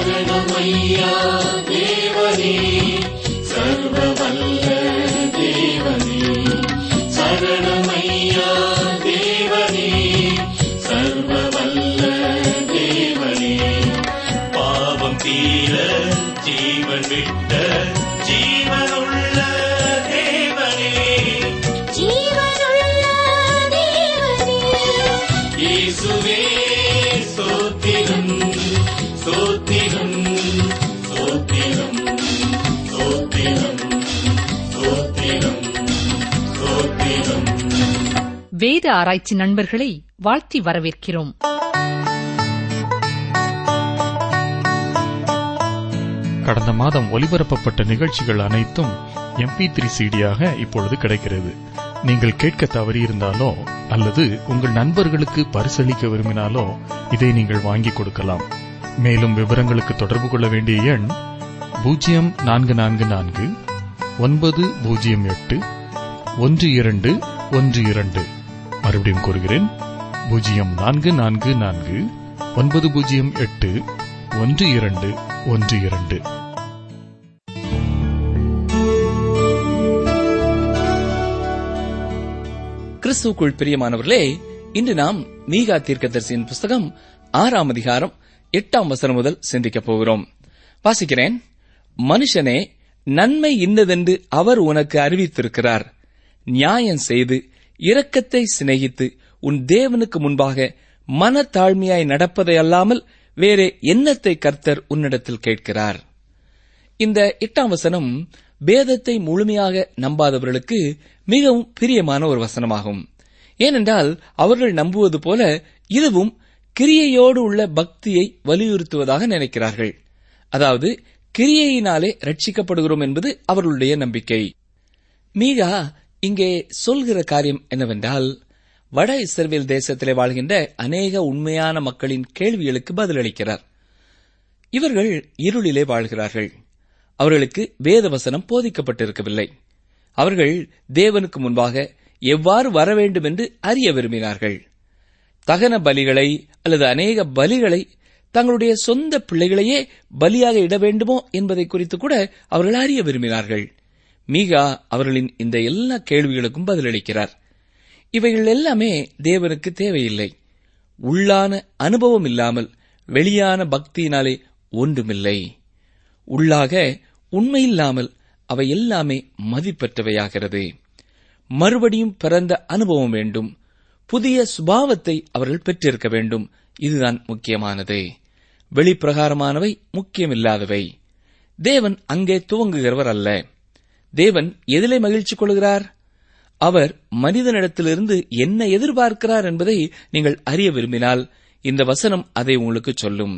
சரணமையா தேவனே சர்வ வல்ல தேவனே சரணமையா தேவனே சர்வ வல்ல தேவனே பாவம் தீர ஜீவன் விட்ட ஜீவனுள்ள தேவனே ஜீவனுள்ள தேவனே இயேசுவே ஸ்தோத்திரம் ஸ்தோத்திரம் ஸ்தோத்திரம் ஸ்தோத்திரம் ஸ்தோத்திரம் ஸ்தோத்திரம் வேத ஆராய்ச்சி நண்பர்களை வாழ்த்தி வரவேற்கிறோம் கடந்த மாதம் ஒலிபரப்பப்பட்ட நிகழ்ச்சிகள் அனைத்தும் எம்பி த்ரீ சிடியாக இப்பொழுது கிடைக்கிறது நீங்கள் கேட்க தவறியிருந்தாலோ அல்லது உங்கள் நண்பர்களுக்கு பரிசளிக்க விரும்பினாலோ இதை நீங்கள் வாங்கிக் கொடுக்கலாம் மேலும் விவரங்களுக்கு தொடர்பு கொள்ள வேண்டிய எண் பூஜ்ஜியம் நான்கு நான்கு நான்கு ஒன்பது பூஜ்ஜியம் எட்டு ஒன்று இரண்டு ஒன்று இரண்டு மறுபடியும் கூறுகிறேன் பூஜ்ஜியம் நான்கு நான்கு நான்கு ஒன்பது பூஜ்ஜியம் எட்டு ஒன்று இரண்டு ஒன்று இரண்டு கிறிஸ்துவுக்குள் பிரியமானவர்களே இன்று நாம் மீகா தீர்க்கதரிசியின் புஸ்தகம் ஆறாம் அதிகாரம் எட்டாம் வசனம் முதல் சிந்திக்கப் போகிறோம் வாசிக்கிறேன் மனுஷனே நன்மை இன்னதென்று அவர் உனக்கு அறிவித்திருக்கிறார் நியாயம் செய்து இரக்கத்தை சிநேகித்து உன் தேவனுக்கு முன்பாக மனத்தாழ்மையாய் நடப்பதை அல்லாமல் வேறே எண்ணத்தை கர்த்தர் உன்னிடத்தில் கேட்கிறார் இந்த எட்டாம் வசனம் வேதத்தை முழுமையாக நம்பாதவர்களுக்கு மிகவும் பிரியமான ஒரு வசனமாகும் ஏனென்றால் அவர்கள் நம்புவது போல இதுவும் கிரியையோடு உள்ள பக்தியை வலியுறுத்துவதாக நினைக்கிறார்கள் அதாவது கிரியையினாலே ரட்சிக்கப்படுகிறோம் என்பது அவர்களுடைய நம்பிக்கை மீகா இங்கே சொல்கிற காரியம் என்னவென்றால் வட இஸ்ரவேல் தேசத்திலே வாழ்கின்ற அநேக உண்மையான மக்களின் கேள்விகளுக்கு பதிலளிக்கிறார் இவர்கள் இருளிலே வாழ்கிறார்கள் அவர்களுக்கு வேதவசனம் போதிக்கப்பட்டிருக்கவில்லை அவர்கள் தேவனுக்கு முன்பாக எவ்வாறு வர வேண்டும் என்று அறிய விரும்பினார்கள் தகன பலிகளை அல்லது அநேக பலிகளை தங்களுடைய சொந்த பிள்ளைகளையே பலியாக இட வேண்டுமோ என்பதை குறித்து கூட அவர்கள் அறிய விரும்பினார்கள் மீகா அவர்களின் இந்த எல்லா கேள்விகளுக்கும் பதிலளிக்கிறார் இவைகள் எல்லாமே தேவனுக்கு தேவையில்லை உள்ளான அனுபவம் இல்லாமல் வெளியான பக்தியினாலே ஒன்றுமில்லை உள்ளாக உண்மையில்லாமல் அவை எல்லாமே மதிப்பற்றவையாகிறது மறுபடியும் பிறந்த அனுபவம் வேண்டும் புதிய சுபாவத்தை அவர்கள் பெற்றிருக்க வேண்டும் இதுதான் முக்கியமானது வெளிப்பிரகாரமானவை முக்கியமில்லாதவை தேவன் அங்கே துவங்குகிறவர் அல்ல தேவன் எதிலே மகிழ்ச்சி கொள்கிறார் அவர் மனிதனிடத்திலிருந்து என்ன எதிர்பார்க்கிறார் என்பதை நீங்கள் அறிய விரும்பினால் இந்த வசனம் அதை உங்களுக்கு சொல்லும்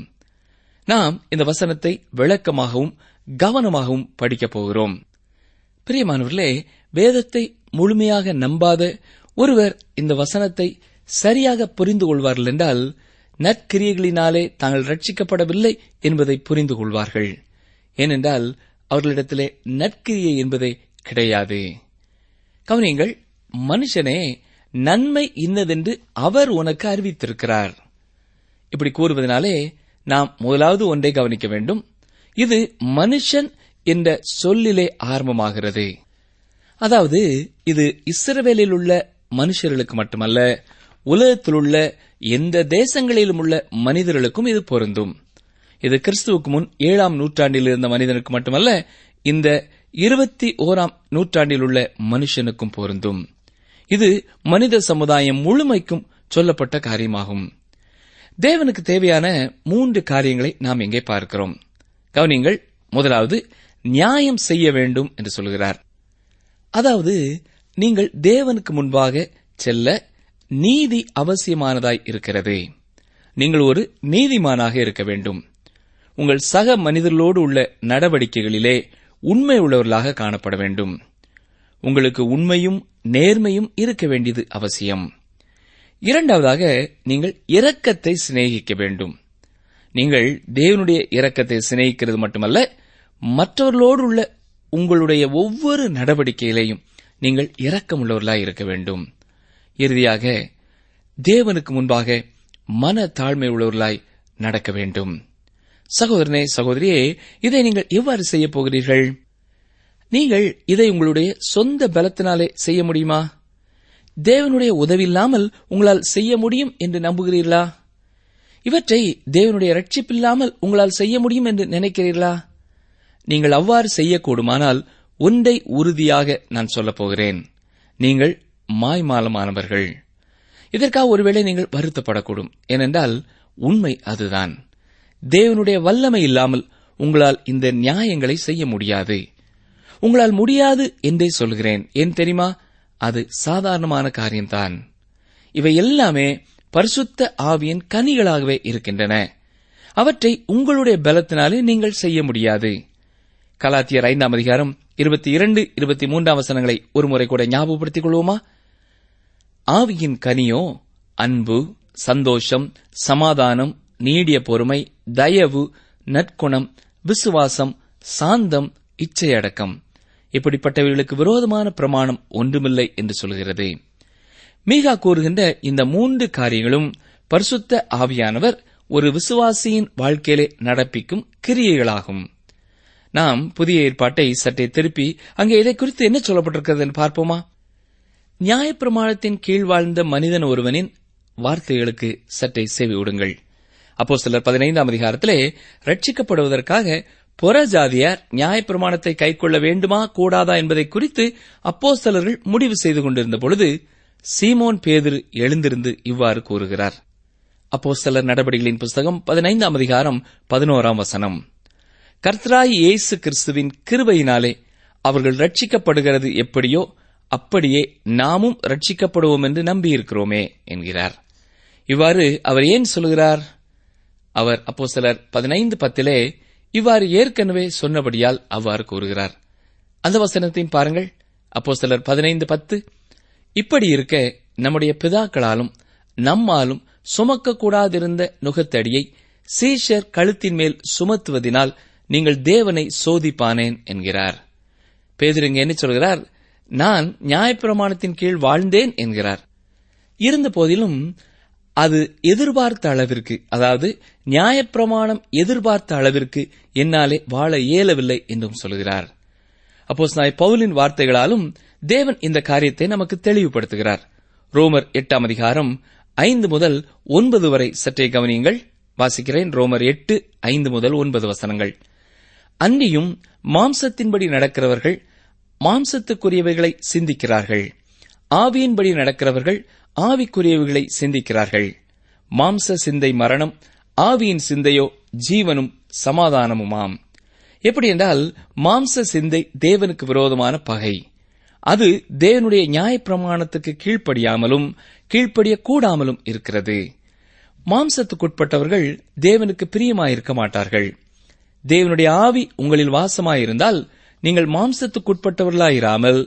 நாம் இந்த வசனத்தை விளக்கமாகவும் கவனமாகவும் படிக்கப் போகிறோம் பிரியமானவர்களே வேதத்தை முழுமையாக நம்பாத ஒருவர் இந்த வசனத்தை சரியாக புரிந்து கொள்வார்கள் என்றால் நற்கிரியைகளினாலே தாங்கள் ரட்சிக்கப்படவில்லை என்பதை புரிந்து கொள்வார்கள் ஏனென்றால் அவர்களிடத்திலே நற்கிரியை என்பதே கிடையாது கவனியங்கள் மனுஷனே நன்மை இன்னதென்று அவர் உனக்கு அறிவித்திருக்கிறார் இப்படி கூறுவதனாலே நாம் முதலாவது ஒன்றை கவனிக்க வேண்டும் இது மனுஷன் என்ற சொல்லிலே ஆரம்பமாகிறது அதாவது இது இஸ்ரவேலில் உள்ள மனுஷர்களுக்கு மட்டுமல்ல உலகத்தில் உள்ள எந்த தேசங்களிலும் உள்ள மனிதர்களுக்கும் இது பொருந்தும் இது கிறிஸ்துவுக்கு முன் ஏழாம் நூற்றாண்டில் இருந்த மனிதனுக்கு மட்டுமல்ல இந்த இருபத்தி ஓராம் நூற்றாண்டில் உள்ள மனுஷனுக்கும் பொருந்தும் இது மனித சமுதாயம் முழுமைக்கும் சொல்லப்பட்ட காரியமாகும் தேவனுக்கு தேவையான மூன்று காரியங்களை நாம் இங்கே பார்க்கிறோம் கவனிங்கள் முதலாவது நியாயம் செய்ய வேண்டும் என்று சொல்கிறார் அதாவது நீங்கள் தேவனுக்கு முன்பாக செல்ல நீதி அவசியமானதாய் இருக்கிறது நீங்கள் ஒரு நீதிமானாக இருக்க வேண்டும் உங்கள் சக மனிதர்களோடு உள்ள நடவடிக்கைகளிலே உண்மை உள்ளவர்களாக காணப்பட வேண்டும் உங்களுக்கு உண்மையும் நேர்மையும் இருக்க வேண்டியது அவசியம் இரண்டாவதாக நீங்கள் இரக்கத்தை சிநேகிக்க வேண்டும் நீங்கள் தேவனுடைய இரக்கத்தை சிநேகிக்கிறது மட்டுமல்ல மற்றவர்களோடு உள்ள உங்களுடைய ஒவ்வொரு நடவடிக்கையிலையும் நீங்கள் இரக்கமுள்ளவர்களாய் இருக்க வேண்டும் இறுதியாக தேவனுக்கு முன்பாக மன தாழ்மை உள்ளவர்களாய் நடக்க வேண்டும் சகோதரனே சகோதரியே இதை நீங்கள் எவ்வாறு செய்யப் போகிறீர்கள் நீங்கள் இதை உங்களுடைய சொந்த பலத்தினாலே செய்ய முடியுமா தேவனுடைய உதவி இல்லாமல் உங்களால் செய்ய முடியும் என்று நம்புகிறீர்களா இவற்றை தேவனுடைய ரட்சிப்பில்லாமல் உங்களால் செய்ய முடியும் என்று நினைக்கிறீர்களா நீங்கள் அவ்வாறு செய்யக்கூடுமானால் ஒன்றை உறுதியாக நான் சொல்லப் போகிறேன் நீங்கள் மாய்மாலமானவர்கள் இதற்காக ஒருவேளை நீங்கள் வருத்தப்படக்கூடும் ஏனென்றால் உண்மை அதுதான் தேவனுடைய வல்லமை இல்லாமல் உங்களால் இந்த நியாயங்களை செய்ய முடியாது உங்களால் முடியாது என்றே சொல்கிறேன் ஏன் தெரியுமா அது சாதாரணமான காரியம்தான் இவை எல்லாமே பரிசுத்த ஆவியின் கனிகளாகவே இருக்கின்றன அவற்றை உங்களுடைய பலத்தினாலே நீங்கள் செய்ய முடியாது கலாத்தியர் ஐந்தாம் அதிகாரம் இருபத்தி இரண்டு இருபத்தி மூன்றாம் வசனங்களை ஒருமுறை கூட ஞாபகப்படுத்திக் கொள்வோமா ஆவியின் கனியோ அன்பு சந்தோஷம் சமாதானம் நீடிய பொறுமை தயவு நற்குணம் விசுவாசம் சாந்தம் இச்சையடக்கம் இப்படிப்பட்டவர்களுக்கு விரோதமான பிரமாணம் ஒன்றுமில்லை என்று சொல்கிறது மீகா கூறுகின்ற இந்த மூன்று காரியங்களும் பரிசுத்த ஆவியானவர் ஒரு விசுவாசியின் வாழ்க்கையிலே நடப்பிக்கும் கிரியைகளாகும் நாம் புதிய ஏற்பாட்டை சற்றே திருப்பி அங்கே இதை குறித்து என்ன சொல்லப்பட்டிருக்கிறது என்று பார்ப்போமா நியாயப்பிரமாணத்தின் கீழ் வாழ்ந்த மனிதன் ஒருவனின் வார்த்தைகளுக்கு சற்றே செவி விடுங்கள் அப்போ சிலர் பதினைந்தாம் அதிகாரத்திலே ரட்சிக்கப்படுவதற்காக புறஜாதியார் நியாயப்பிரமாணத்தை கைக்கொள்ள வேண்டுமா கூடாதா என்பதை குறித்து அப்போஸ்தலர்கள் முடிவு செய்து கொண்டிருந்த பொழுது சீமோன் பேதிரு எழுந்திருந்து இவ்வாறு கூறுகிறார் அப்போஸ்தலர் நடவடிக்கைகளின் புஸ்தகம் பதினைந்தாம் அதிகாரம் பதினோராம் வசனம் கர்த்தராய் இயேசு கிறிஸ்துவின் கிருபையினாலே அவர்கள் ரட்சிக்கப்படுகிறது எப்படியோ அப்படியே நாமும் ரட்சிக்கப்படுவோம் என்று நம்பியிருக்கிறோமே என்கிறார் இவ்வாறு அவர் ஏன் சொல்கிறார் அவர் அப்போ சிலர் பதினைந்து பத்திலே இவ்வாறு ஏற்கனவே சொன்னபடியால் அவ்வாறு கூறுகிறார் அந்த வசனத்தையும் பாருங்கள் அப்போ சிலர் பதினைந்து பத்து இப்படி இருக்க நம்முடைய பிதாக்களாலும் நம்மாலும் சுமக்கக்கூடாதிருந்த நுகத்தடியை சீஷர் கழுத்தின் மேல் சுமத்துவதினால் நீங்கள் தேவனை சோதிப்பானேன் என்கிறார் பேதிருங்க என்ன சொல்கிறார் நான் நியாயப்பிரமாணத்தின் கீழ் வாழ்ந்தேன் என்கிறார் இருந்த போதிலும் அது எதிர்பார்த்த அளவிற்கு அதாவது நியாயப்பிரமாணம் எதிர்பார்த்த அளவிற்கு என்னாலே வாழ இயலவில்லை என்றும் சொல்கிறார் அப்போஸ் நாய் பவுலின் வார்த்தைகளாலும் தேவன் இந்த காரியத்தை நமக்கு தெளிவுபடுத்துகிறார் ரோமர் எட்டாம் அதிகாரம் ஐந்து முதல் ஒன்பது வரை சற்றே கவனியுங்கள் வாசிக்கிறேன் ரோமர் எட்டு ஐந்து முதல் ஒன்பது வசனங்கள் அன்றியும் மாம்சத்தின்படி நடக்கிறவர்கள் மாம்சத்துக்குரியவைகளை சிந்திக்கிறார்கள் ஆவியின்படி நடக்கிறவர்கள் ஆவிக்குரியவைகளை சிந்திக்கிறார்கள் மாம்ச சிந்தை மரணம் ஆவியின் சிந்தையோ ஜீவனும் சமாதானமுமாம் எப்படி என்றால் மாம்ச சிந்தை தேவனுக்கு விரோதமான பகை அது தேவனுடைய நியாயப்பிரமாணத்துக்கு கீழ்ப்படியாமலும் கீழ்ப்படிய கூடாமலும் இருக்கிறது மாம்சத்துக்குட்பட்டவர்கள் தேவனுக்கு பிரியமாயிருக்க மாட்டார்கள் தேவனுடைய ஆவி உங்களில் வாசமாயிருந்தால் நீங்கள் மாம்சத்துக்குட்பட்டவர்களாயிராமல்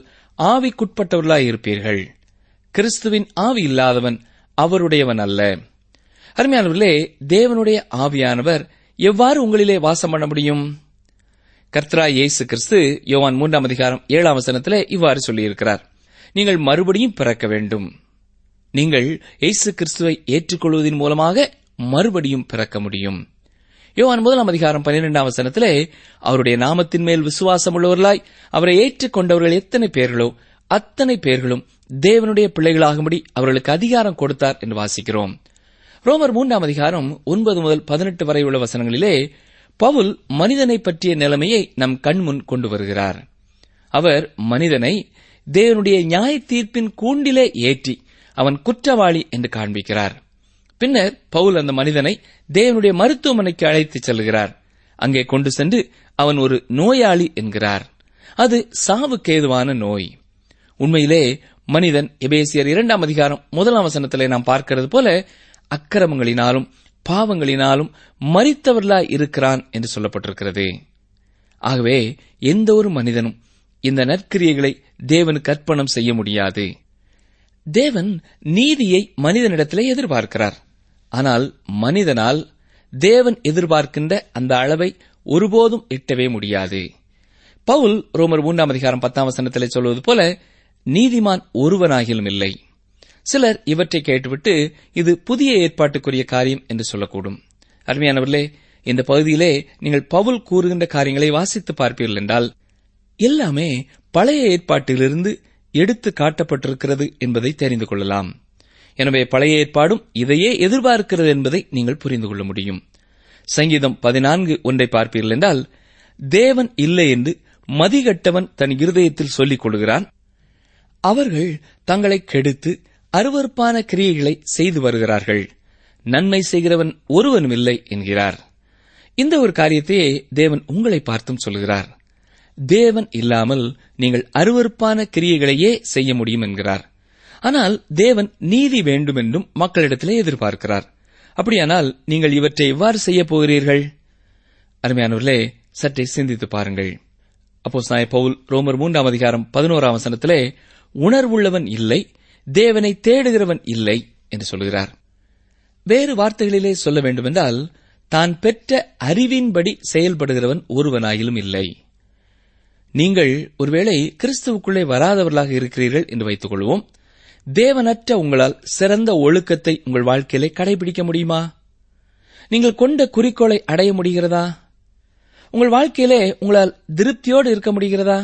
ஆவிக்குட்பட்டவர்களாயிருப்பீர்கள் கிறிஸ்துவின் ஆவி இல்லாதவன் அவருடையவன் அல்ல அருமையானவர்களே தேவனுடைய ஆவியானவர் எவ்வாறு உங்களிலே வாசம் பண்ண முடியும் கர்த்தரா இயேசு கிறிஸ்து யோவான் மூன்றாம் அதிகாரம் ஏழாம் வசனத்திலே இவ்வாறு சொல்லியிருக்கிறார் நீங்கள் மறுபடியும் பிறக்க வேண்டும் நீங்கள் இயேசு கிறிஸ்துவை ஏற்றுக்கொள்வதன் மூலமாக மறுபடியும் பிறக்க முடியும் யோவான் முதலாம் அதிகாரம் பன்னிரெண்டாம் வசனத்திலே அவருடைய நாமத்தின் மேல் விசுவாசம் உள்ளவர்களாய் அவரை ஏற்றுக்கொண்டவர்கள் எத்தனை பேர்களோ அத்தனை பேர்களும் தேவனுடைய பிள்ளைகளாகும்படி அவர்களுக்கு அதிகாரம் கொடுத்தார் என்று வாசிக்கிறோம் ரோமர் மூன்றாம் அதிகாரம் ஒன்பது முதல் பதினெட்டு வரை உள்ள வசனங்களிலே பவுல் மனிதனை பற்றிய நிலைமையை நம் கண்முன் கொண்டு வருகிறார் அவர் மனிதனை தேவனுடைய நியாய தீர்ப்பின் கூண்டிலே ஏற்றி அவன் குற்றவாளி என்று காண்பிக்கிறார் பின்னர் பவுல் அந்த மனிதனை தேவனுடைய மருத்துவமனைக்கு அழைத்துச் செல்கிறார் அங்கே கொண்டு சென்று அவன் ஒரு நோயாளி என்கிறார் அது சாவுக்கேதுவான நோய் உண்மையிலே மனிதன் எபேசியர் இரண்டாம் அதிகாரம் முதலாம் வசனத்திலே நாம் பார்க்கிறது போல அக்கிரமங்களினாலும் பாவங்களினாலும் மறித்தவர்களாய் இருக்கிறான் என்று சொல்லப்பட்டிருக்கிறது ஆகவே எந்த ஒரு மனிதனும் இந்த நற்கிரியைகளை தேவனுக்கு அர்ப்பணம் செய்ய முடியாது தேவன் நீதியை மனிதனிடத்திலே எதிர்பார்க்கிறார் ஆனால் மனிதனால் தேவன் எதிர்பார்க்கின்ற அந்த அளவை ஒருபோதும் எட்டவே முடியாது பவுல் ரோமர் மூன்றாம் அதிகாரம் பத்தாம் வசனத்திலே சொல்வது போல நீதிமான் ஒருவனாகிலும் இல்லை சிலர் இவற்றை கேட்டுவிட்டு இது புதிய ஏற்பாட்டுக்குரிய காரியம் என்று சொல்லக்கூடும் அருமையானவர்களே இந்த பகுதியிலே நீங்கள் பவுல் கூறுகின்ற காரியங்களை வாசித்து பார்ப்பீர்கள் என்றால் எல்லாமே பழைய ஏற்பாட்டிலிருந்து எடுத்து காட்டப்பட்டிருக்கிறது என்பதை தெரிந்து கொள்ளலாம் எனவே பழைய ஏற்பாடும் இதையே எதிர்பார்க்கிறது என்பதை நீங்கள் புரிந்து கொள்ள முடியும் சங்கீதம் பதினான்கு ஒன்றை பார்ப்பீர்கள் என்றால் தேவன் இல்லை என்று மதிகட்டவன் தன் இருதயத்தில் சொல்லிக் கொள்கிறான் அவர்கள் தங்களை கெடுத்து அருவருப்பான கிரியைகளை செய்து வருகிறார்கள் நன்மை செய்கிறவன் ஒருவனும் இல்லை என்கிறார் இந்த ஒரு காரியத்தையே தேவன் உங்களை பார்த்தும் சொல்கிறார் தேவன் இல்லாமல் நீங்கள் அருவருப்பான கிரியைகளையே செய்ய முடியும் என்கிறார் ஆனால் தேவன் நீதி வேண்டும் என்றும் மக்களிடத்திலே எதிர்பார்க்கிறார் அப்படியானால் நீங்கள் இவற்றை எவ்வாறு செய்யப் போகிறீர்கள் அருமையானவர்களே சற்றே சிந்தித்து பாருங்கள் அப்போ நாய பவுல் ரோமர் மூன்றாம் அதிகாரம் பதினோராம் வசனத்திலே உணர்வுள்ளவன் இல்லை தேவனை தேடுகிறவன் இல்லை என்று சொல்கிறார் வேறு வார்த்தைகளிலே சொல்ல வேண்டுமென்றால் தான் பெற்ற அறிவின்படி செயல்படுகிறவன் ஒருவனாயிலும் இல்லை நீங்கள் ஒருவேளை கிறிஸ்துவுக்குள்ளே வராதவர்களாக இருக்கிறீர்கள் என்று வைத்துக் கொள்வோம் தேவனற்ற உங்களால் சிறந்த ஒழுக்கத்தை உங்கள் வாழ்க்கையிலே கடைபிடிக்க முடியுமா நீங்கள் கொண்ட குறிக்கோளை அடைய முடிகிறதா உங்கள் வாழ்க்கையிலே உங்களால் திருப்தியோடு இருக்க முடிகிறதா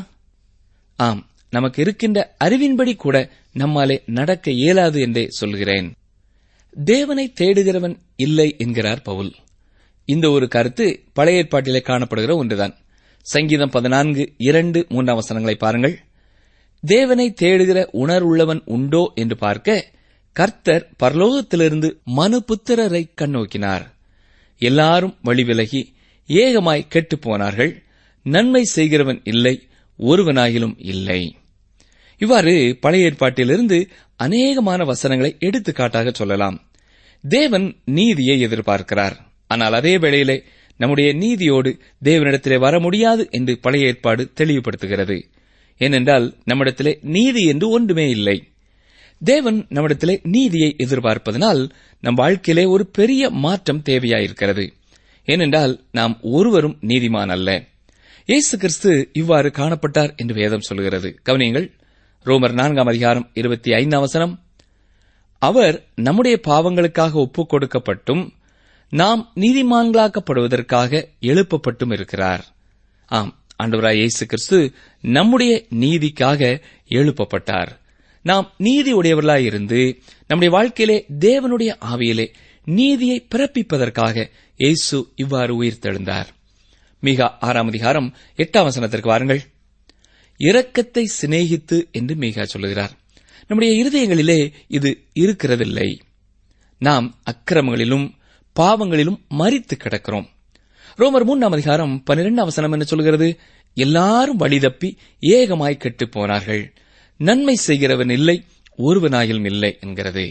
ஆம் நமக்கு இருக்கின்ற அறிவின்படி கூட நம்மாலே நடக்க இயலாது என்றே சொல்கிறேன் தேவனை தேடுகிறவன் இல்லை என்கிறார் பவுல் இந்த ஒரு கருத்து பழைய ஏற்பாட்டிலே காணப்படுகிற ஒன்றுதான் சங்கீதம் பதினான்கு இரண்டு மூன்றாம் வசனங்களை பாருங்கள் தேவனை தேடுகிற உணர்வுள்ளவன் உண்டோ என்று பார்க்க கர்த்தர் பரலோகத்திலிருந்து மனு புத்திரரை கண்ணோக்கினார் எல்லாரும் வழிவிலகி ஏகமாய் கெட்டுப் போனார்கள் நன்மை செய்கிறவன் இல்லை ஒருவனாயிலும் இல்லை இவ்வாறு பழைய ஏற்பாட்டிலிருந்து அநேகமான வசனங்களை எடுத்துக்காட்டாக சொல்லலாம் தேவன் நீதியை எதிர்பார்க்கிறார் ஆனால் அதே வேளையிலே நம்முடைய நீதியோடு தேவனிடத்திலே வர முடியாது என்று பழைய ஏற்பாடு தெளிவுபடுத்துகிறது ஏனென்றால் நம்மிடத்திலே நீதி என்று ஒன்றுமே இல்லை தேவன் நம்மிடத்திலே நீதியை எதிர்பார்ப்பதனால் நம் வாழ்க்கையிலே ஒரு பெரிய மாற்றம் தேவையாயிருக்கிறது ஏனென்றால் நாம் ஒருவரும் நீதிமான் அல்ல இயேசு கிறிஸ்து இவ்வாறு காணப்பட்டார் என்று வேதம் சொல்கிறது கவனியங்கள் ரோமர் நான்காம் அதிகாரம் இருபத்தி ஐந்தாம் வசனம் அவர் நம்முடைய பாவங்களுக்காக ஒப்புக் கொடுக்கப்பட்டும் நாம் நீதிமான்களாக்கப்படுவதற்காக எழுப்பப்பட்டும் இருக்கிறார் ஆம் ஆண்டவராய் இயேசு கிறிஸ்து நம்முடைய நீதிக்காக எழுப்பப்பட்டார் நாம் நீதி உடையவர்களாய் இருந்து நம்முடைய வாழ்க்கையிலே தேவனுடைய ஆவியிலே நீதியை பிறப்பிப்பதற்காக இயேசு இவ்வாறு உயிர்த்தெழுந்தார் மிக ஆறாம் அதிகாரம் எட்டாம் வசனத்திற்கு வாருங்கள் இரக்கத்தை சிநேகித்து என்று மீகா சொல்லுகிறார் நம்முடைய இருதயங்களிலே இது இருக்கிறதில்லை நாம் அக்கிரமங்களிலும் பாவங்களிலும் மறித்து கிடக்கிறோம் ரோமர் மூன்றாம் அதிகாரம் பன்னிரெண்டாம் வசனம் என்ன சொல்கிறது எல்லாரும் வழிதப்பி ஏகமாய் கெட்டுப் போனார்கள் நன்மை செய்கிறவன் இல்லை ஒருவனாயிலும் இல்லை என்கிறது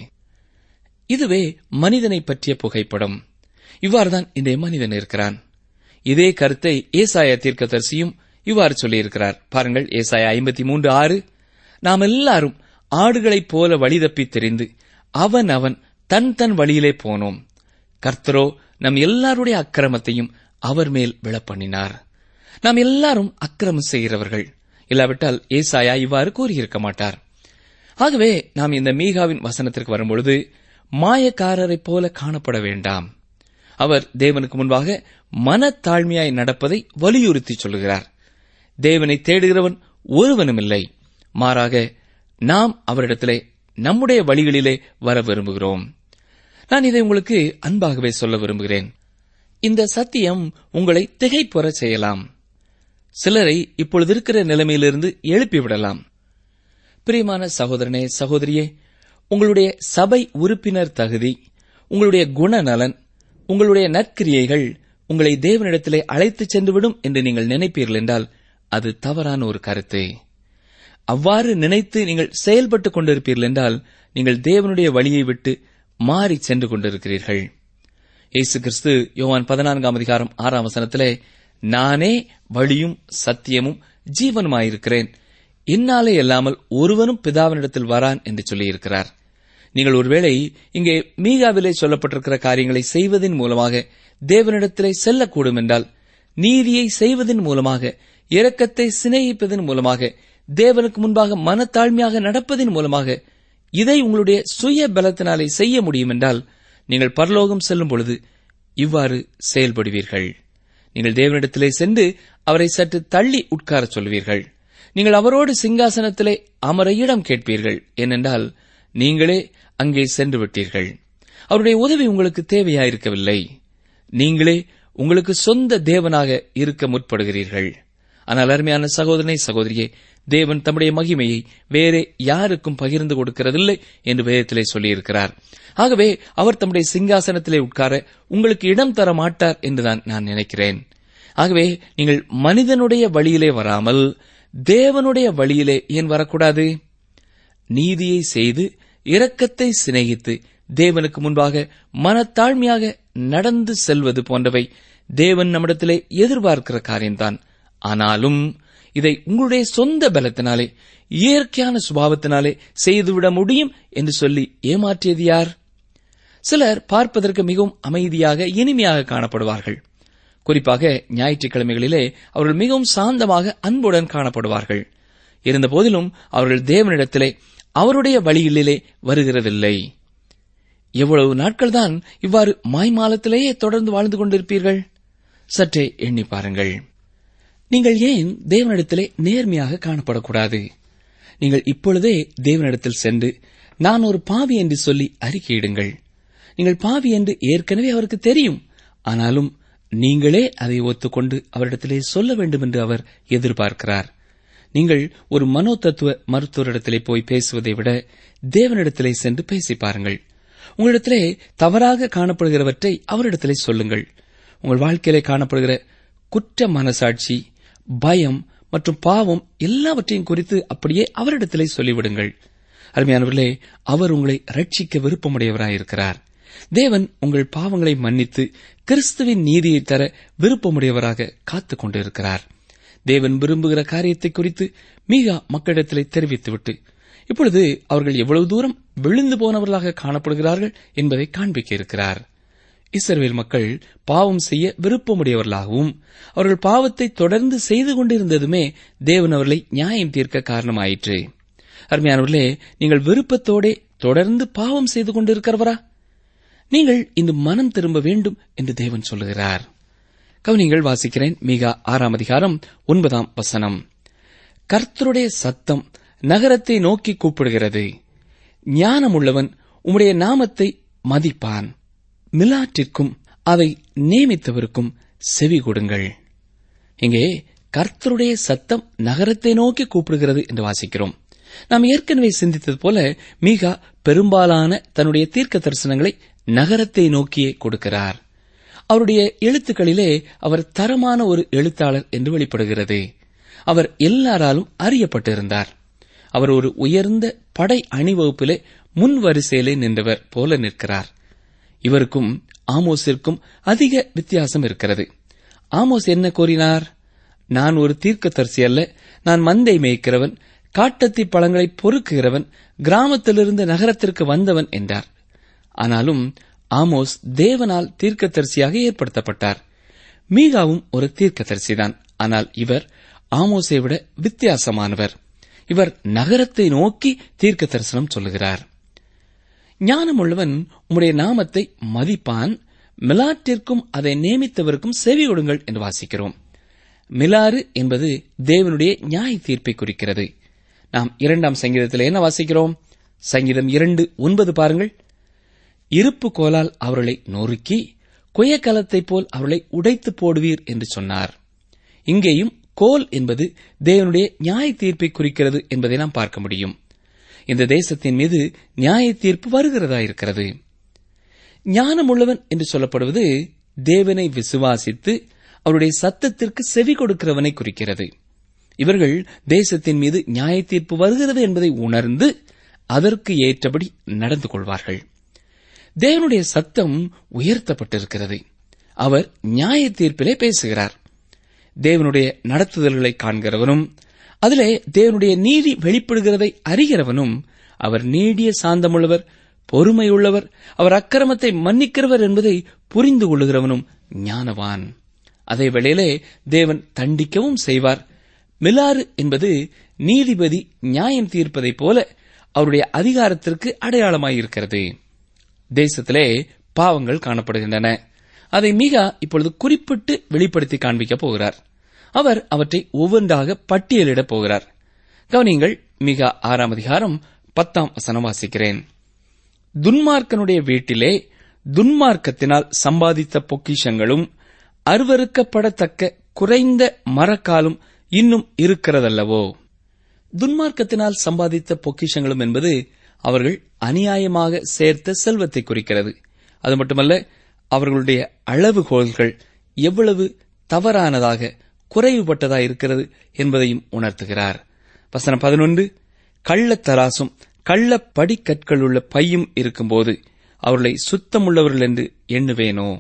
இதுவே மனிதனை பற்றிய புகைப்படம் இவ்வாறுதான் இந்த மனிதன் இருக்கிறான் இதே கருத்தை ஏசாய தீர்க்கதரிசியும் இவ்வாறு சொல்லியிருக்கிறார் பாருங்கள் ஏசாய ஐம்பத்தி மூன்று ஆறு நாம் எல்லாரும் ஆடுகளைப் போல வழிதப்பி தெரிந்து அவன் அவன் தன் தன் வழியிலே போனோம் கர்த்தரோ நம் எல்லாருடைய அக்கிரமத்தையும் அவர் மேல் விழப்பண்ணினார் நாம் எல்லாரும் அக்கிரமம் செய்கிறவர்கள் இல்லாவிட்டால் ஏசாயா இவ்வாறு கூறியிருக்க மாட்டார் ஆகவே நாம் இந்த மீகாவின் வசனத்திற்கு வரும்பொழுது மாயக்காரரைப் போல காணப்பட வேண்டாம் அவர் தேவனுக்கு முன்பாக மனத்தாழ்மையாய் நடப்பதை வலியுறுத்தி சொல்லுகிறார் தேவனை தேடுகிறவன் ஒருவனும் இல்லை மாறாக நாம் அவரிடத்திலே நம்முடைய வழிகளிலே வர விரும்புகிறோம் நான் இதை உங்களுக்கு அன்பாகவே சொல்ல விரும்புகிறேன் இந்த சத்தியம் உங்களை திகைப்புற செய்யலாம் சிலரை இப்பொழுது இருக்கிற நிலைமையிலிருந்து எழுப்பிவிடலாம் பிரியமான சகோதரனே சகோதரியே உங்களுடைய சபை உறுப்பினர் தகுதி உங்களுடைய குணநலன் உங்களுடைய நற்கிரியைகள் உங்களை தேவனிடத்திலே அழைத்துச் சென்றுவிடும் என்று நீங்கள் நினைப்பீர்கள் என்றால் அது தவறான ஒரு கருத்து அவ்வாறு நினைத்து நீங்கள் செயல்பட்டுக் கொண்டிருப்பீர்கள் என்றால் நீங்கள் தேவனுடைய வழியை விட்டு மாறி சென்று கொண்டிருக்கிறீர்கள் இயேசு கிறிஸ்து யோவான் பதினான்காம் அதிகாரம் ஆறாம் வசனத்திலே நானே வழியும் சத்தியமும் ஜீவனுமாயிருக்கிறேன் என்னாலே அல்லாமல் ஒருவனும் பிதாவினிடத்தில் வரான் என்று சொல்லியிருக்கிறார் நீங்கள் ஒருவேளை இங்கே மீகாவிலே சொல்லப்பட்டிருக்கிற காரியங்களை செய்வதன் மூலமாக தேவனிடத்திலே செல்லக்கூடும் என்றால் நீதியை செய்வதன் மூலமாக இரக்கத்தை சிநேகிப்பதன் மூலமாக தேவனுக்கு முன்பாக மனத்தாழ்மையாக நடப்பதன் மூலமாக இதை உங்களுடைய சுய பலத்தினாலே செய்ய முடியும் என்றால் நீங்கள் பரலோகம் செல்லும் பொழுது இவ்வாறு செயல்படுவீர்கள் நீங்கள் தேவனிடத்திலே சென்று அவரை சற்று தள்ளி உட்காரச் சொல்வீர்கள் நீங்கள் அவரோடு சிங்காசனத்திலே அமர இடம் கேட்பீர்கள் ஏனென்றால் நீங்களே அங்கே சென்று விட்டீர்கள் அவருடைய உதவி உங்களுக்கு தேவையாயிருக்கவில்லை நீங்களே உங்களுக்கு சொந்த தேவனாக இருக்க முற்படுகிறீர்கள் ஆனால் அருமையான சகோதரனை சகோதரியே தேவன் தம்முடைய மகிமையை வேறே யாருக்கும் பகிர்ந்து கொடுக்கிறதில்லை என்று வேதத்திலே சொல்லியிருக்கிறார் ஆகவே அவர் தம்முடைய சிங்காசனத்திலே உட்கார உங்களுக்கு இடம் தர மாட்டார் என்றுதான் நான் நினைக்கிறேன் ஆகவே நீங்கள் மனிதனுடைய வழியிலே வராமல் தேவனுடைய வழியிலே ஏன் வரக்கூடாது நீதியை செய்து இரக்கத்தை சிநேகித்து தேவனுக்கு முன்பாக மனத்தாழ்மையாக நடந்து செல்வது போன்றவை தேவன் நம்மிடத்திலே எதிர்பார்க்கிற காரியம்தான் ஆனாலும் இதை உங்களுடைய சொந்த பலத்தினாலே இயற்கையான சுபாவத்தினாலே செய்துவிட முடியும் என்று சொல்லி ஏமாற்றியது யார் சிலர் பார்ப்பதற்கு மிகவும் அமைதியாக இனிமையாக காணப்படுவார்கள் குறிப்பாக ஞாயிற்றுக்கிழமைகளிலே அவர்கள் மிகவும் சாந்தமாக அன்புடன் காணப்படுவார்கள் இருந்தபோதிலும் அவர்கள் தேவனிடத்திலே அவருடைய வழியிலே வருகிறதில்லை எவ்வளவு நாட்கள்தான் இவ்வாறு மாய்மாலத்திலேயே தொடர்ந்து வாழ்ந்து கொண்டிருப்பீர்கள் சற்றே எண்ணி பாருங்கள் நீங்கள் ஏன் தேவனிடத்திலே நேர்மையாக காணப்படக்கூடாது நீங்கள் இப்பொழுதே தேவனிடத்தில் சென்று நான் ஒரு பாவி என்று சொல்லி அறிக்கையிடுங்கள் நீங்கள் பாவி என்று ஏற்கனவே அவருக்கு தெரியும் ஆனாலும் நீங்களே அதை ஒத்துக்கொண்டு அவரிடத்திலே சொல்ல வேண்டும் என்று அவர் எதிர்பார்க்கிறார் நீங்கள் ஒரு மனோ தத்துவ மருத்துவரிடத்திலே போய் பேசுவதை விட தேவனிடத்திலே சென்று பேசி பாருங்கள் உங்களிடத்திலே தவறாக காணப்படுகிறவற்றை அவரிடத்திலே சொல்லுங்கள் உங்கள் வாழ்க்கையிலே காணப்படுகிற குற்ற மனசாட்சி பயம் மற்றும் பாவம் எல்லாவற்றையும் குறித்து அப்படியே அவரிடத்திலே சொல்லிவிடுங்கள் அருமையானவர்களே அவர் உங்களை ரட்சிக்க விருப்பமுடையவராயிருக்கிறார் தேவன் உங்கள் பாவங்களை மன்னித்து கிறிஸ்துவின் நீதியை தர விருப்பமுடையவராக காத்துக் கொண்டிருக்கிறார் தேவன் விரும்புகிற காரியத்தை குறித்து மீகா மக்களிடத்திலே தெரிவித்துவிட்டு இப்பொழுது அவர்கள் எவ்வளவு தூரம் விழுந்து போனவர்களாக காணப்படுகிறார்கள் என்பதை காண்பிக்க இருக்கிறார் இஸ்ரவேல் மக்கள் பாவம் செய்ய விருப்பமுடையவர்களாகவும் அவர்கள் பாவத்தை தொடர்ந்து செய்து கொண்டிருந்ததுமே தேவன் அவர்களை நியாயம் தீர்க்க காரணமாயிற்று அருமையானவர்களே நீங்கள் விருப்பத்தோடே தொடர்ந்து பாவம் செய்து கொண்டிருக்கிறவரா நீங்கள் இந்த மனம் திரும்ப வேண்டும் என்று தேவன் சொல்லுகிறார் கவனிங்கள் வாசிக்கிறேன் மிக ஆறாம் அதிகாரம் ஒன்பதாம் வசனம் கர்த்தருடைய சத்தம் நகரத்தை நோக்கி கூப்பிடுகிறது ஞானமுள்ளவன் உம்முடைய நாமத்தை மதிப்பான் மிலாற்றிற்கும் அதை நியமித்தவருக்கும் செவி கொடுங்கள் இங்கே கர்த்தருடைய சத்தம் நகரத்தை நோக்கி கூப்பிடுகிறது என்று வாசிக்கிறோம் நாம் ஏற்கனவே சிந்தித்தது போல மீகா பெரும்பாலான தன்னுடைய தீர்க்க தரிசனங்களை நகரத்தை நோக்கியே கொடுக்கிறார் அவருடைய எழுத்துக்களிலே அவர் தரமான ஒரு எழுத்தாளர் என்று வெளிப்படுகிறது அவர் எல்லாராலும் அறியப்பட்டிருந்தார் அவர் ஒரு உயர்ந்த படை அணிவகுப்பிலே முன் வரிசையிலே நின்றவர் போல நிற்கிறார் இவருக்கும் ஆமோஸிற்கும் அதிக வித்தியாசம் இருக்கிறது ஆமோஸ் என்ன கூறினார் நான் ஒரு தீர்க்கதரிசி அல்ல நான் மந்தை மேய்க்கிறவன் காட்டத்தி பழங்களை பொறுக்குகிறவன் கிராமத்திலிருந்து நகரத்திற்கு வந்தவன் என்றார் ஆனாலும் ஆமோஸ் தேவனால் தீர்க்கதரிசியாக ஏற்படுத்தப்பட்டார் மீகாவும் ஒரு தீர்க்கதரிசிதான் ஆனால் இவர் ஆமோஸை விட வித்தியாசமானவர் இவர் நகரத்தை நோக்கி தீர்க்க தரிசனம் சொல்லுகிறார் ஞானமுள்ளவன் உம்முடைய நாமத்தை மதிப்பான் மிலாற்றிற்கும் அதை நியமித்தவருக்கும் செவி கொடுங்கள் என்று வாசிக்கிறோம் மிலாறு என்பது தேவனுடைய நியாய தீர்ப்பை குறிக்கிறது நாம் இரண்டாம் சங்கீதத்தில் என்ன வாசிக்கிறோம் சங்கீதம் இரண்டு ஒன்பது பாருங்கள் இருப்பு கோலால் அவர்களை நொறுக்கி குயக்கலத்தைப் போல் அவர்களை உடைத்து போடுவீர் என்று சொன்னார் இங்கேயும் கோல் என்பது தேவனுடைய நியாய தீர்ப்பை குறிக்கிறது என்பதை நாம் பார்க்க முடியும் இந்த தேசத்தின் மீது நியாய தீர்ப்பு வருகிறதா இருக்கிறது ஞானமுள்ளவன் என்று சொல்லப்படுவது தேவனை விசுவாசித்து அவருடைய சத்தத்திற்கு செவி கொடுக்கிறவனை குறிக்கிறது இவர்கள் தேசத்தின் மீது நியாய தீர்ப்பு வருகிறது என்பதை உணர்ந்து அதற்கு ஏற்றபடி நடந்து கொள்வார்கள் தேவனுடைய சத்தம் உயர்த்தப்பட்டிருக்கிறது அவர் நியாய தீர்ப்பிலே பேசுகிறார் தேவனுடைய நடத்துதல்களை காண்கிறவனும் அதிலே தேவனுடைய நீதி வெளிப்படுகிறதை அறிகிறவனும் அவர் நீடிய சாந்தமுள்ளவர் பொறுமையுள்ளவர் அவர் அக்கிரமத்தை மன்னிக்கிறவர் என்பதை புரிந்து கொள்ளுகிறவனும் ஞானவான் அதே வேளையிலே தேவன் தண்டிக்கவும் செய்வார் மிலாறு என்பது நீதிபதி நியாயம் தீர்ப்பதைப் போல அவருடைய அதிகாரத்திற்கு அடையாளமாயிருக்கிறது தேசத்திலே பாவங்கள் காணப்படுகின்றன அதை மிகா இப்பொழுது குறிப்பிட்டு வெளிப்படுத்தி காண்பிக்கப் போகிறார் அவர் அவற்றை ஒவ்வொன்றாக பட்டியலிடப் போகிறார் கவனிங்கள் மிக ஆறாம் அதிகாரம் பத்தாம் வசனம் வாசிக்கிறேன் துன்மார்க்கனுடைய வீட்டிலே துன்மார்க்கத்தினால் சம்பாதித்த பொக்கிஷங்களும் அருவருக்கப்படத்தக்க குறைந்த மரக்காலும் இன்னும் இருக்கிறதல்லவோ துன்மார்க்கத்தினால் சம்பாதித்த பொக்கிஷங்களும் என்பது அவர்கள் அநியாயமாக சேர்த்த செல்வத்தை குறிக்கிறது அது மட்டுமல்ல அவர்களுடைய அளவுகோல்கள் எவ்வளவு தவறானதாக குறைவுபட்டதாக இருக்கிறது என்பதையும் உணர்த்துகிறார் வசனம் பதினொன்று கள்ளத்தராசும் கள்ள படிக்கற்கள் உள்ள பையும் இருக்கும்போது அவர்களை சுத்தமுள்ளவர்கள் என்று எண்ணுவேனோ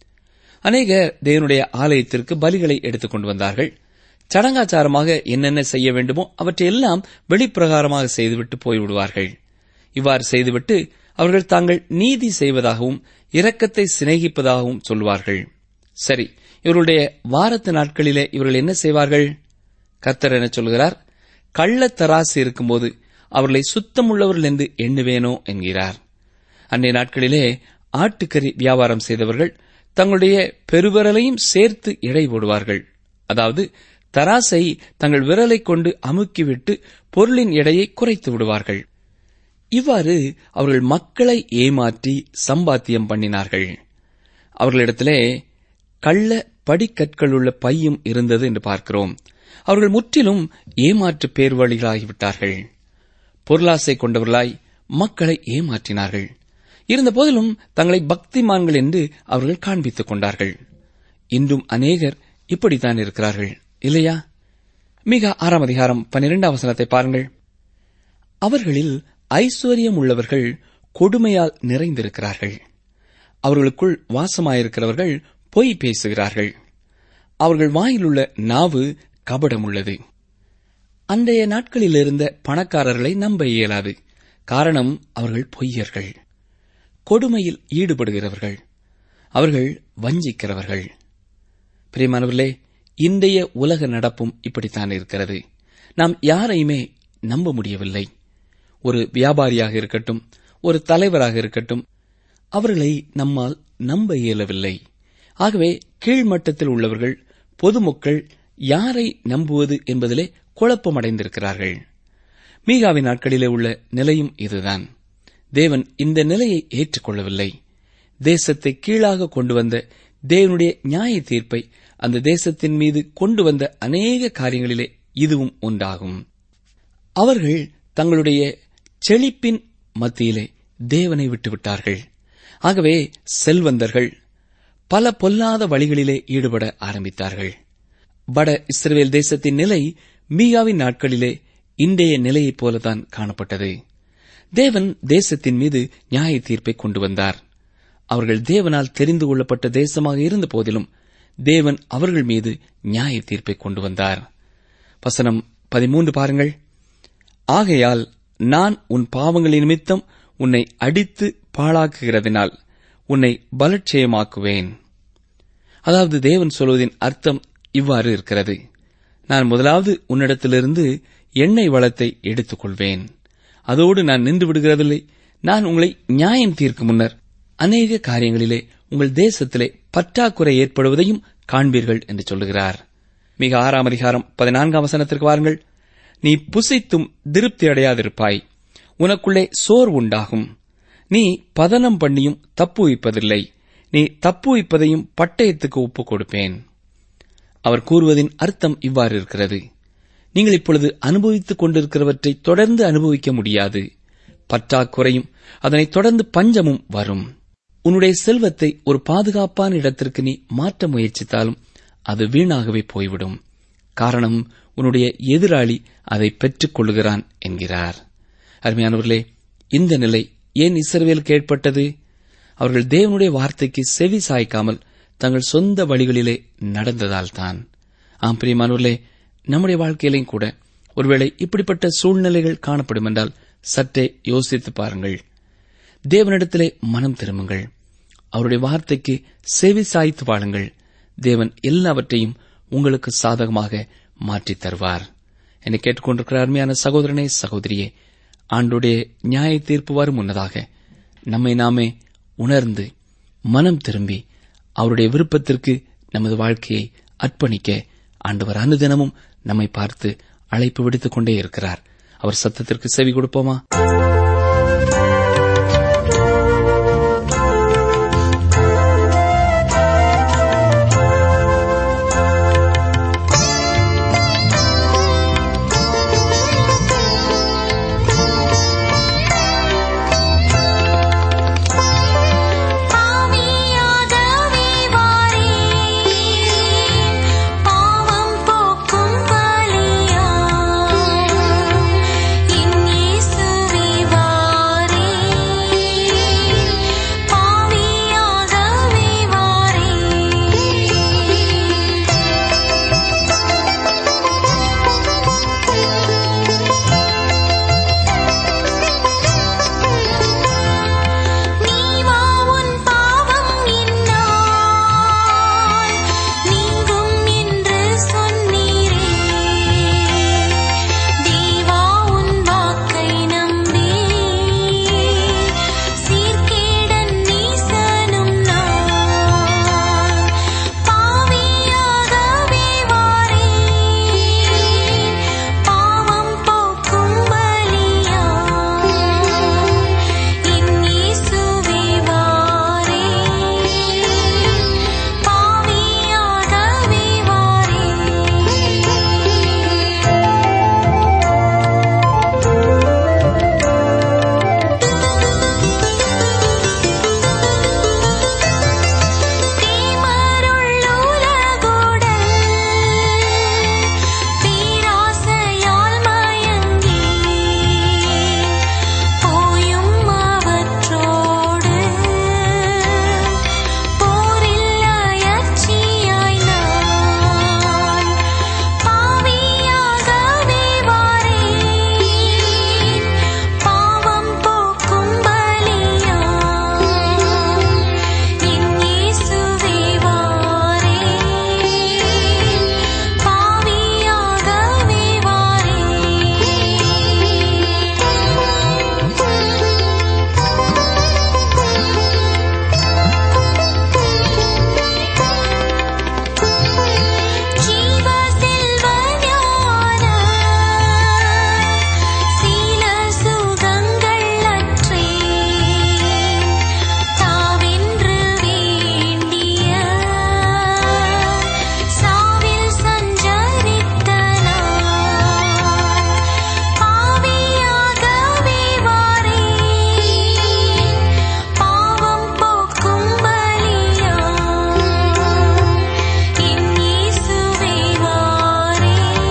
அநேகர் தேவனுடைய ஆலயத்திற்கு பலிகளை எடுத்துக் கொண்டு வந்தார்கள் சடங்காச்சாரமாக என்னென்ன செய்ய வேண்டுமோ அவற்றையெல்லாம் வெளிப்பிரகாரமாக செய்துவிட்டு போய்விடுவார்கள் இவ்வாறு செய்துவிட்டு அவர்கள் தாங்கள் நீதி செய்வதாகவும் இரக்கத்தை சிநேகிப்பதாகவும் சொல்வார்கள் சரி இவருடைய வாரத்து நாட்களிலே இவர்கள் என்ன செய்வார்கள் கர்த்தர் என்ன சொல்கிறார் கள்ளத்தராசு இருக்கும்போது அவர்களை சுத்தமுள்ளவர்கள் என்று எண்ணுவேனோ என்கிறார் அன்றைய நாட்களிலே ஆட்டுக்கறி வியாபாரம் செய்தவர்கள் தங்களுடைய பெருவிரலையும் சேர்த்து எடை போடுவார்கள் அதாவது தராசை தங்கள் விரலை கொண்டு அமுக்கிவிட்டு பொருளின் எடையை குறைத்து விடுவார்கள் இவ்வாறு அவர்கள் மக்களை ஏமாற்றி சம்பாத்தியம் பண்ணினார்கள் அவர்களிடத்திலே கள்ள படிக்கற்கள் உள்ள பையும் இருந்தது என்று பார்க்கிறோம் அவர்கள் முற்றிலும் ஏமாற்று பேர்வழிகளாகிவிட்டார்கள் பொருளாசை கொண்டவர்களாய் மக்களை ஏமாற்றினார்கள் இருந்த போதிலும் தங்களை பக்திமான்கள் என்று அவர்கள் காண்பித்துக் கொண்டார்கள் இன்றும் அநேகர் இப்படித்தான் இருக்கிறார்கள் இல்லையா மிக ஆறாம் அதிகாரம் பன்னிரெண்டாம் வசனத்தை பாருங்கள் அவர்களில் ஐஸ்வர்யம் உள்ளவர்கள் கொடுமையால் நிறைந்திருக்கிறார்கள் அவர்களுக்குள் வாசமாயிருக்கிறவர்கள் பொய் பேசுகிறார்கள் அவர்கள் வாயிலுள்ள நாவு கபடமுள்ளது அன்றைய நாட்களில் இருந்த பணக்காரர்களை நம்ப இயலாது காரணம் அவர்கள் பொய்யர்கள் கொடுமையில் ஈடுபடுகிறவர்கள் அவர்கள் வஞ்சிக்கிறவர்கள் பிரியமானவர்களே இன்றைய உலக நடப்பும் இப்படித்தான் இருக்கிறது நாம் யாரையுமே நம்ப முடியவில்லை ஒரு வியாபாரியாக இருக்கட்டும் ஒரு தலைவராக இருக்கட்டும் அவர்களை நம்மால் நம்ப இயலவில்லை ஆகவே கீழ்மட்டத்தில் உள்ளவர்கள் பொதுமக்கள் யாரை நம்புவது என்பதிலே குழப்பமடைந்திருக்கிறார்கள் மீகாவின் நாட்களிலே உள்ள நிலையும் இதுதான் தேவன் இந்த நிலையை ஏற்றுக்கொள்ளவில்லை தேசத்தை கீழாக கொண்டு வந்த தேவனுடைய நியாய தீர்ப்பை அந்த தேசத்தின் மீது கொண்டு வந்த அநேக காரியங்களிலே இதுவும் ஒன்றாகும் அவர்கள் தங்களுடைய செழிப்பின் மத்தியிலே தேவனை விட்டுவிட்டார்கள் ஆகவே செல்வந்தர்கள் பல பொல்லாத வழிகளிலே ஈடுபட ஆரம்பித்தார்கள் வட இஸ்ரேல் தேசத்தின் நிலை மீகாவின் நாட்களிலே இன்றைய நிலையைப் போலதான் காணப்பட்டது தேவன் தேசத்தின் மீது நியாய தீர்ப்பை கொண்டு வந்தார் அவர்கள் தேவனால் தெரிந்து கொள்ளப்பட்ட தேசமாக இருந்த போதிலும் தேவன் அவர்கள் மீது நியாய தீர்ப்பை கொண்டு வந்தார் வசனம் பதிமூன்று பாருங்கள் ஆகையால் நான் உன் பாவங்களின் நிமித்தம் உன்னை அடித்து பாழாக்குகிறதினால் உன்னை பலட்சயமாக்குவேன் அதாவது தேவன் சொல்வதின் அர்த்தம் இவ்வாறு இருக்கிறது நான் முதலாவது உன்னிடத்திலிருந்து எண்ணெய் வளத்தை எடுத்துக் கொள்வேன் அதோடு நான் நின்று விடுகிறதில்லை நான் உங்களை நியாயம் தீர்க்கும் முன்னர் அநேக காரியங்களிலே உங்கள் தேசத்திலே பற்றாக்குறை ஏற்படுவதையும் காண்பீர்கள் என்று சொல்லுகிறார் மிக ஆறாம் அதிகாரம் பதினான்காம் வசனத்திற்கு வாருங்கள் நீ புசித்தும் திருப்தி அடையாதிருப்பாய் உனக்குள்ளே சோர் உண்டாகும் நீ பதனம் பண்ணியும் தப்புவிப்பதில்லை நீ தப்புவிப்பதையும் பட்டயத்துக்கு ஒப்புக் கொடுப்பேன் அவர் கூறுவதின் அர்த்தம் இவ்வாறு இருக்கிறது நீங்கள் இப்பொழுது அனுபவித்துக் கொண்டிருக்கிறவற்றை தொடர்ந்து அனுபவிக்க முடியாது பற்றாக்குறையும் அதனைத் தொடர்ந்து பஞ்சமும் வரும் உன்னுடைய செல்வத்தை ஒரு பாதுகாப்பான இடத்திற்கு நீ மாற்ற முயற்சித்தாலும் அது வீணாகவே போய்விடும் காரணம் உன்னுடைய எதிராளி அதை பெற்றுக் கொள்ளுகிறான் என்கிறார் அருமையானவர்களே இந்த நிலை ஏன் இஸ்ரவேலுக்கு ஏற்பட்டது அவர்கள் தேவனுடைய வார்த்தைக்கு செவி சாய்க்காமல் தங்கள் சொந்த வழிகளிலே நடந்ததால்தான் ஆம் பிரியமானவர்களே நம்முடைய வாழ்க்கையிலையும் கூட ஒருவேளை இப்படிப்பட்ட சூழ்நிலைகள் காணப்படும் என்றால் சற்றே யோசித்து பாருங்கள் தேவனிடத்திலே மனம் திரும்புங்கள் அவருடைய வார்த்தைக்கு செவி சாய்த்து வாழுங்கள் தேவன் எல்லாவற்றையும் உங்களுக்கு சாதகமாக மாற்றித் தருவார் என்னை கேட்டுக்கொண்டிருக்கிற அருமையான சகோதரனே சகோதரியே ஆண்டுடைய நியாய தீர்ப்பு வரும் முன்னதாக நம்மை நாமே உணர்ந்து மனம் திரும்பி அவருடைய விருப்பத்திற்கு நமது வாழ்க்கையை அர்ப்பணிக்க ஆண்டவர் அனுதினமும் நம்மை பார்த்து அழைப்பு விடுத்துக் கொண்டே இருக்கிறார் அவர் சத்தத்திற்கு செவி கொடுப்போமா பாவியாகவே வாரேன் பாவம் போக்கும் பலியா என் இயேசுவே வாரேன் பாவியாகவே வாரேன் நீவா உன் பாவம் என்னால் நீங்கும் என்று சொன்னீரே தேவா உன் வாக்கை நம்பி சீர்கேடன் நீசனும் நான் பாவியாகவே வாரேன் பாவம் போக்கும் பலியா என் இயேசுவே வாரேன் பாவியாகவே பேராசையால் மயங்கி போயும் அவற்றோடு போரில் அயற்சியாய் நான் பாவியாகவே வாரேன் பாவம் போக்கும் பலியா என் இயேசுவே வாரேன் பாவியாகவே ஜீவ செல்வஞான சீல சுகங்கள் அற்றே தாவென்று வேண்டிய சாவில் சஞ்சரித்த நான் பாவியாகவே வாரேன் பாவம் போக்கும் பலியா என் இயேசுவே வாரேன்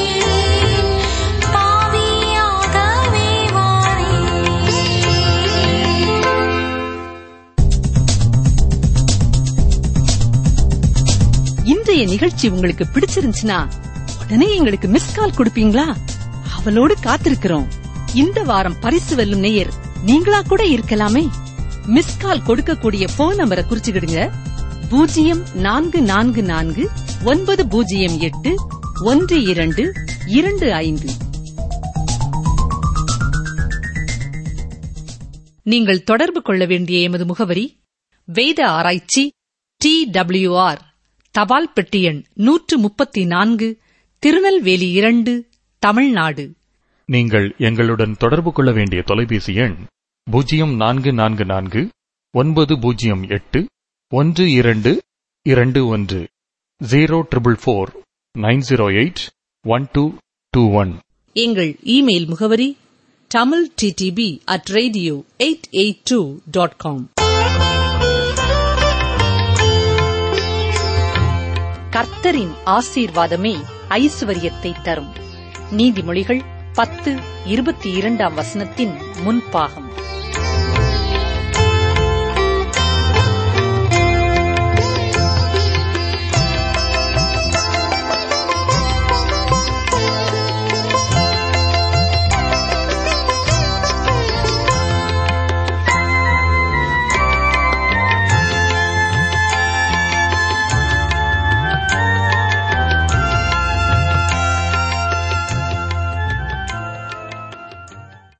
பாவியாகவே வாரேன் இன்றைய நிகழ்ச்சி உங்களுக்கு பிடிச்சிருந்துச்சுன்னா உடனே எங்களுக்கு மிஸ் கால் கொடுப்பீங்களா அவளோடு காத்திருக்கிறோம் இந்த வாரம் பரிசு வெல்லும் நேயர் நீங்களா கூட இருக்கலாமே மிஸ் கால் கொடுக்கக்கூடிய போன் நம்பரை குறிச்சுக்கிடுங்க பூஜ்ஜியம் நான்கு நான்கு நான்கு ஒன்பது பூஜ்ஜியம் எட்டு ஒன்று இரண்டு இரண்டு ஐந்து நீங்கள் தொடர்பு கொள்ள வேண்டிய எமது முகவரி வேத ஆராய்ச்சி டி டபிள்யூஆர் தபால் பெட்டி எண் நூற்று முப்பத்தி நான்கு திருநெல்வேலி இரண்டு தமிழ்நாடு நீங்கள் எங்களுடன் தொடர்பு கொள்ள வேண்டிய தொலைபேசி எண் பூஜ்ஜியம் நான்கு நான்கு நான்கு ஒன்பது பூஜ்ஜியம் எட்டு ஒன்று இரண்டு இரண்டு ஒன்று zero triple four nine zero eight one two two one எங்கள் இமெயில் முகவரி Tamil DTP at radio eight eight two dot com கர்த்தரின் ஆசீர்வாதமே ஐஸ்வர்யத்தை தரும் நீதிமொழிகள் பத்து இருபத்தி இரண்டாம் வசனத்தின் முன்பாகம்